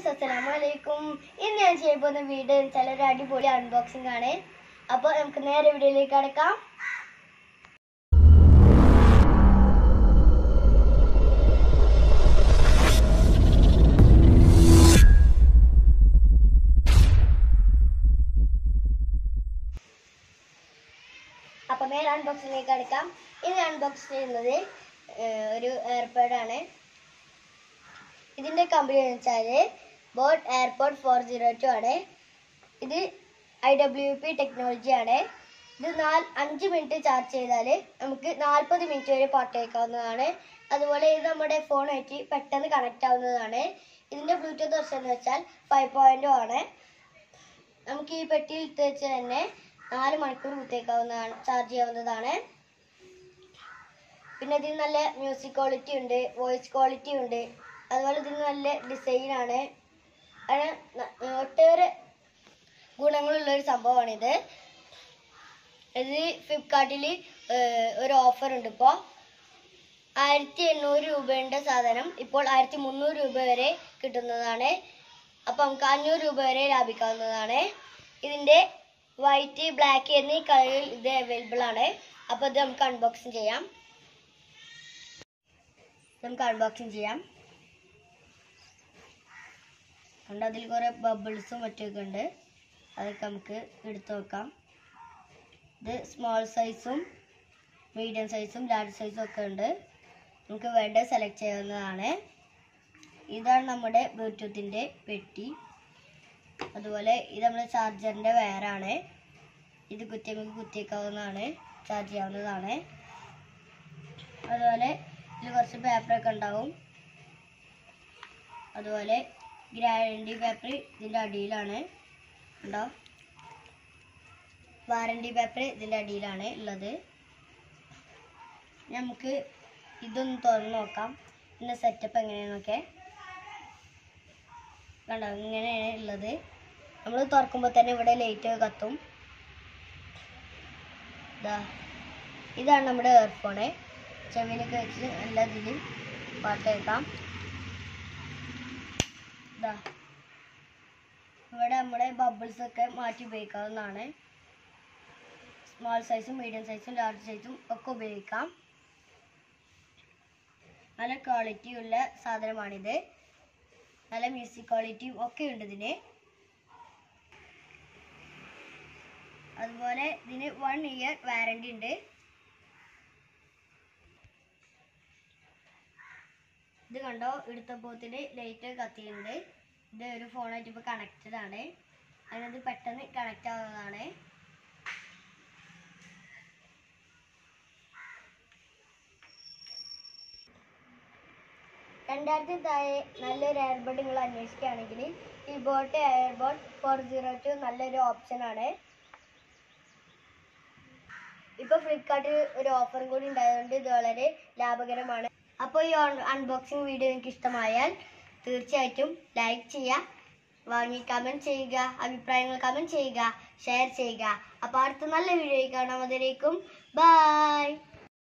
അസ്സലാമലൈക്കും ഇന്ന് ഞാൻ ചെയ്യാൻ പോകുന്ന വീഡിയോ എന്ന് വെച്ചാൽ ഒരു അടിപൊളി അൺബോക്സിംഗ് ആണ് അപ്പോൾ നമുക്ക് നേരെ വീഡിയോയിലേക്ക് കടക്കാം അപ്പോൾ നേരെ അൺബോക്സിംഗിലേക്ക് കടക്കാം ഇന്ന് അൺബോക്സ് ചെയ്യുന്നത് ഏഹ്, ഒരു എയർപോഡ് ആണ് ഇതിന്റെ കമ്പനി എന്ന് വെച്ചാൽ boAt airport four zero two ആണ് ഇത് ഐ ഡബ്ല്യു പി ടെക്നോളജി ആണ് ഇത് നാല് അഞ്ച് മിനിറ്റ് ചാർജ് ചെയ്താൽ നമുക്ക് നാൽപ്പത് മിനിറ്റ് വരെ പാട്ട് കേൾക്കാവുന്നതാണ് അതുപോലെ ഇത് നമ്മുടെ ഫോണായിട്ട് പെട്ടെന്ന് കണക്റ്റ് ആവുന്നതാണ് ഇതിന്റെ ബ്ലൂടൂത്ത് വെർഷൻ എന്ന് വെച്ചാൽ ഫൈവ് പോയിന്റ് ആണ് നമുക്ക് ഈ പെട്ടിയിൽ ഇട്ട് വെച്ച് തന്നെ നാല് മണിക്കൂർ കുത്തേക്കാവുന്നതാണ് ചാർജ് ചെയ്യാവുന്നതാണ് പിന്നെ ഇതിന് നല്ല മ്യൂസിക് ക്വാളിറ്റി ഉണ്ട് വോയിസ് ക്വാളിറ്റി ഉണ്ട് അതുപോലെ ഇതിന് നല്ല ഡിസൈൻ ആണ് അങ്ങനെ ന- ഒട്ടേറെ ഗുണങ്ങളുള്ള ഒരു സംഭവമാണിത് ഇത് ഫ്ലിപ്കാർട്ടിൽ ഒരു ഓഫർ ഉണ്ട് ഇപ്പോൾ ആയിരത്തി എണ്ണൂറ് രൂപയുടെ സാധനം ഇപ്പോൾ ആയിരത്തി മുന്നൂറ് രൂപ വരെ കിട്ടുന്നതാണ് അപ്പോൾ നമുക്ക് അഞ്ഞൂറ് രൂപ വരെ ലാഭിക്കാവുന്നതാണ് ഇതിൻ്റെ വൈറ്റ് ബ്ലാക്ക് എന്നീ കളറിൽ ഇത് അവൈലബിൾ ആണ് അപ്പോൾ ഇത് നമുക്ക് അൺബോക്സിങ് ചെയ്യാം നമുക്ക് അൺബോക്സിങ് ചെയ്യാം കണ്ട അതിൽ കുറേ ബബിൾസും മറ്റൊക്കെ ഉണ്ട് അതൊക്കെ നമുക്ക് എടുത്തു നോക്കാം ഇത് സ്മോൾ സൈസും മീഡിയം സൈസും ലാർജ് സൈസും ഒക്കെ ഉണ്ട് നമുക്ക് വേണ്ട സെലക്ട് ചെയ്യാവുന്നതാണ് ഇതാണ് നമ്മുടെ ബ്ലൂടൂത്തിൻ്റെ പെട്ടി അതുപോലെ ഇത് നമ്മുടെ ചാർജറിൻ്റെ വയറാണ് ഇത് കുത്തി നമുക്ക് കുത്തിയേക്കാവുന്നതാണ് ചാർജ് ചെയ്യാവുന്നതാണ് അതുപോലെ ഇതിൽ കുറച്ച് പേപ്പറൊക്കെ ഉണ്ടാവും അതുപോലെ ഗ്യാരണ്ടി പേപ്പർ ഇതിൻ്റെ അടിയിലാണ് ഉണ്ടോ വാറണ്ടി പേപ്പർ ഇതിൻ്റെ അടിയിലാണ് ഉള്ളത് നമുക്ക് ഇതൊന്ന് തുറന്ന് നോക്കാം ഇതിൻ്റെ സെറ്റപ്പ് എങ്ങനെയാണെന്നൊക്കെ കണ്ടോ ഇങ്ങനെയാണ് ഉള്ളത് നമ്മൾ തുറക്കുമ്പോൾ തന്നെ ഇവിടെ ലൈറ്റ് കത്തും ഇതാ ഇതാണ് നമ്മുടെ ഇയർഫോണ് ചെവിയിലൊക്കെ വെച്ച് എല്ലാ ഇതിലും പാട്ട് കേൾക്കാം ഇതാ ഇവിടെ നമ്മുടെ ബബിൾസ് ഒക്കെ മാറ്റി ഉപയോഗിക്കാവുന്നതാണ് സ്മോൾ സൈസും മീഡിയം സൈസും ലാർജ് സൈസും ഒക്കെ ഉപയോഗിക്കാം നല്ല ക്വാളിറ്റി ഉള്ള സാധനമാണിത് നല്ല മ്യൂസിക് ക്വാളിറ്റിയും ഒക്കെ ഉണ്ട് ഇതിന് അതുപോലെ ഇതിന് വൺ ഇയർ വാറണ്ടി ഉണ്ട് ഇത് കണ്ടോ എടുത്തപ്പോത്തിന് ലൈറ്റ് കത്തിയുണ്ട് ഇത് ഒരു ഫോണായിട്ട് ഇപ്പോൾ കണക്റ്റഡ് ആണ് അതിനത് പെട്ടെന്ന് കണക്റ്റ് ആവുന്നതാണ് രണ്ടായിരത്തി താഴെ നല്ലൊരു എയർബഡ് നിങ്ങൾ അന്വേഷിക്കുകയാണെങ്കിൽ ഈ ബോട്ട് എയർബോട്ട് ഫോർ സീറോ ടു നല്ലൊരു ഓപ്ഷനാണ് ഇപ്പൊ ഫ്ലിപ്കാർട്ടിൽ ഒരു ഓഫറും കൂടി ഉണ്ടായതുകൊണ്ട് ഇത് വളരെ ലാഭകരമാണ് അപ്പോൾ ഈ അൺബോക്സിംഗ് വീഡിയോ നിങ്ങൾക്ക് ഇഷ്ടമായാൽ തീർച്ചയായിട്ടും ലൈക്ക് ചെയ്യുക വാങ്ങി കമൻറ്റ് ചെയ്യുക അഭിപ്രായങ്ങൾ കമൻറ്റ് ചെയ്യുക ഷെയർ ചെയ്യുക അപ്പോൾ അടുത്ത നല്ല വീഡിയോ കാണാം അതിലേക്കും ബൈ